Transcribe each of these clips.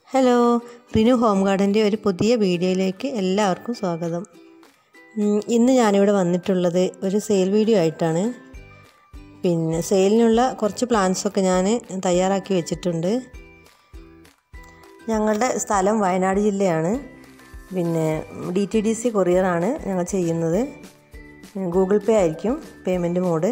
hello Rinu home ഗാർഡൻ്റെ ഒരു പുതിയ വീഡിയോയിലേക്ക് എല്ലാവർക്കും സ്വാഗതം ഉം, ഇന്ന് ഞാനിവിടെ വന്നിട്ടുള്ളത് ഒരു സെയിൽ വീഡിയോ ആയിട്ടാണ് പിന്നെ സെയിലിനുള്ള കുറച്ച് പ്ലാൻസൊക്കെ ഞാൻ തയ്യാറാക്കി വെച്ചിട്ടുണ്ട് ഞങ്ങളുടെ സ്ഥലം വയനാട് ജില്ലയാണ് പിന്നെ ഡി ടി ഡി സി കൊറിയറാണ് ഞങ്ങൾ ചെയ്യുന്നത് ഗൂഗിൾ പേ ആയിരിക്കും പേയ്മെൻറ്റ് മോഡ്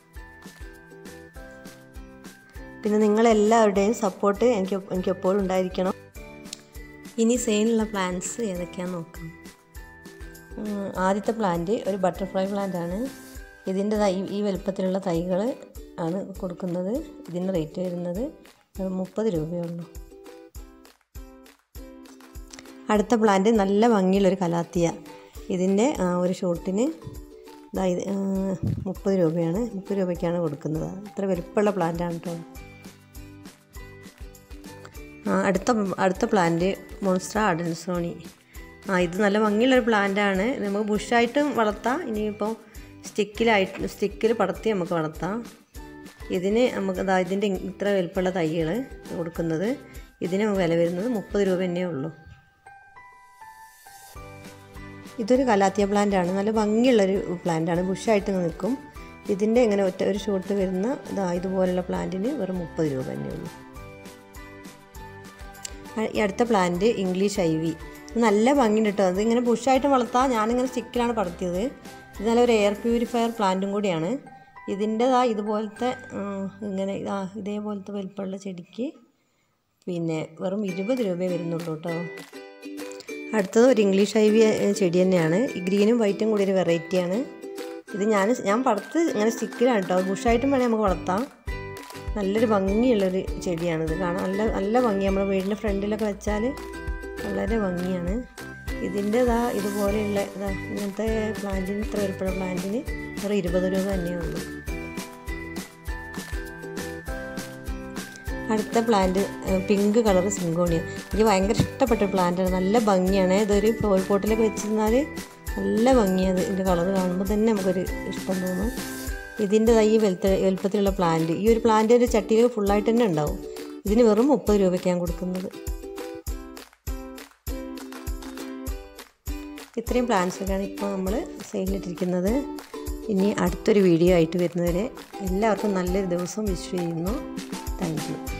പിന്നെ നിങ്ങളെല്ലാവരുടെയും സപ്പോർട്ട് എനിക്ക് എനിക്ക് എപ്പോഴും ഉണ്ടായിരിക്കണം ഇനി സെയിലുള്ള പ്ലാന്റ്സ് ഏതൊക്കെയാണെന്ന് നോക്കാം ഉം, ആദ്യത്തെ പ്ലാന്റ് ഒരു ബട്ടർഫ്ലൈ പ്ലാന്റ് ആണ് ഇതിൻ്റെ തൈ ഈ വലുപ്പത്തിലുള്ള തൈകൾ ആണ് കൊടുക്കുന്നത് ഇതിൻ്റെ റേറ്റ് വരുന്നത് മുപ്പത് രൂപയുള്ളൂ അടുത്ത പ്ലാന്റ് നല്ല ഭംഗിയുള്ളൊരു കലാത്തിയ ഇതിൻ്റെ ആ, ഒരു ഷോട്ടിന് ദാ ഇത് മുപ്പത് രൂപയാണ് മുപ്പത് രൂപയ്ക്കാണ് കൊടുക്കുന്നത് ഇത്ര വലുപ്പമുള്ള പ്ലാന്റാണ് കേട്ടോ ആ, അടുത്ത അടുത്ത പ്ലാന്റ് മോൺസ്ട്ര അഡൻസോണി ആ ഇത് നല്ല ഭംഗിയുള്ളൊരു പ്ലാന്റാണ് ഇത് നമുക്ക് ബുഷായിട്ടും വളർത്താം ഇനിയിപ്പോൾ സ്റ്റിക്കിലായിട്ട് സ്റ്റിക്കിൽ പടർത്തി നമുക്ക് വളർത്താം ഇതിന് നമുക്ക് ദാ ഇതിൻ്റെ ഇത്ര വലുപ്പമുള്ള തൈകൾ കൊടുക്കുന്നത് ഇതിന് വില വരുന്നത് മുപ്പത് രൂപ തന്നെ ഉള്ളൂ ഇതൊരു കലാത്തിയ പ്ലാന്റാണ് നല്ല ഭംഗിയുള്ളൊരു പ്ലാന്റാണ് ബുഷായിട്ട് നിൽക്കും ഇതിൻ്റെ ഇങ്ങനെ ഒറ്റ ഒരു ഷോട്ട് വരുന്ന ഇതാ ഇതുപോലുള്ള പ്ലാന്റിന് വെറും മുപ്പത് രൂപ തന്നെ ഉള്ളൂ ഈ അടുത്ത പ്ലാന്റ് ഇംഗ്ലീഷ് ഐ വി നല്ല ഭംഗിയുണ്ട് കേട്ടോ അത് ഇങ്ങനെ ബുഷായിട്ട് വളർത്താം ഞാനിങ്ങനെ സ്റ്റിക്കിലാണ് പടർത്തിയത് ഇത് നല്ലൊരു എയർ പ്യൂരിഫയർ പ്ലാന്റും കൂടിയാണ് ഇതിൻ്റെതാ ഇതുപോലത്തെ ഉം, ഇങ്ങനെ ഇതാ ഇതേപോലത്തെ വലിപ്പമുള്ള ചെടിക്ക് പിന്നെ വെറും ഇരുപത് രൂപയെ വരുന്നുള്ളൂ കേട്ടോ അടുത്തത് ഒരു ഇംഗ്ലീഷ് ഐ വി ചെടി തന്നെയാണ് ഈ ഗ്രീനും വൈറ്റും കൂടി ഒരു വെറൈറ്റിയാണ് ഇത് ഞാൻ ഞാൻ പടത്ത് ഇങ്ങനെ സ്റ്റിക്കിലാണ് കേട്ടോ ബുഷായിട്ടും വേണേൽ നമുക്ക് വളർത്താം നല്ലൊരു ഭംഗിയുള്ളൊരു ചെടിയാണിത് കാണാൻ നല്ല നല്ല ഭംഗി നമ്മുടെ വീടിൻ്റെ ഫ്രണ്ടിലൊക്കെ വെച്ചാൽ വളരെ ഭംഗിയാണ് ഇതിൻ്റെ ഇതാ ഇതുപോലെയുള്ള ഇതാ ഇങ്ങനത്തെ പ്ലാന്റിന് ഇത്ര വലുപ്പമുള്ള പ്ലാന്റിന് വെറും ഇരുപത് രൂപ തന്നെയേ ഉള്ളൂ അടുത്ത പ്ലാന്റ് പിങ്ക് കളർ സിങ്കോണിയ എനിക്ക് ഭയങ്കര ഇഷ്ടപ്പെട്ട പ്ലാന്റാണ് നല്ല ഭംഗിയാണ് ഇതൊരു ഫ്ലോർ പോട്ടിലൊക്കെ വെച്ചിരുന്നാൽ നല്ല ഭംഗിയാണ് ഇതിൻ്റെ കളർ കാണുമ്പോൾ തന്നെ നമുക്കൊരു ഇഷ്ടം തോന്നും ഇതിൻ്റെ ഈ വലുത്ത വലുപ്പത്തിലുള്ള പ്ലാന്റ് ഈ ഒരു പ്ലാന്റ് ഒരു ചട്ടിയിൽ ഫുള്ളായിട്ട് തന്നെ ഉണ്ടാവും ഇതിന് വെറും മുപ്പത് രൂപയ്ക്കാണ് കൊടുക്കുന്നത് ഇത്രയും പ്ലാന്റ്സൊക്കെയാണ് ഇപ്പോൾ നമ്മൾ സെയിലിട്ടിരിക്കുന്നത് ഇനി അടുത്തൊരു വീഡിയോ ആയിട്ട് വരുന്നവരെ എല്ലാവർക്കും നല്ലൊരു ദിവസം വിഷ് ചെയ്യുന്നു താങ്ക് യു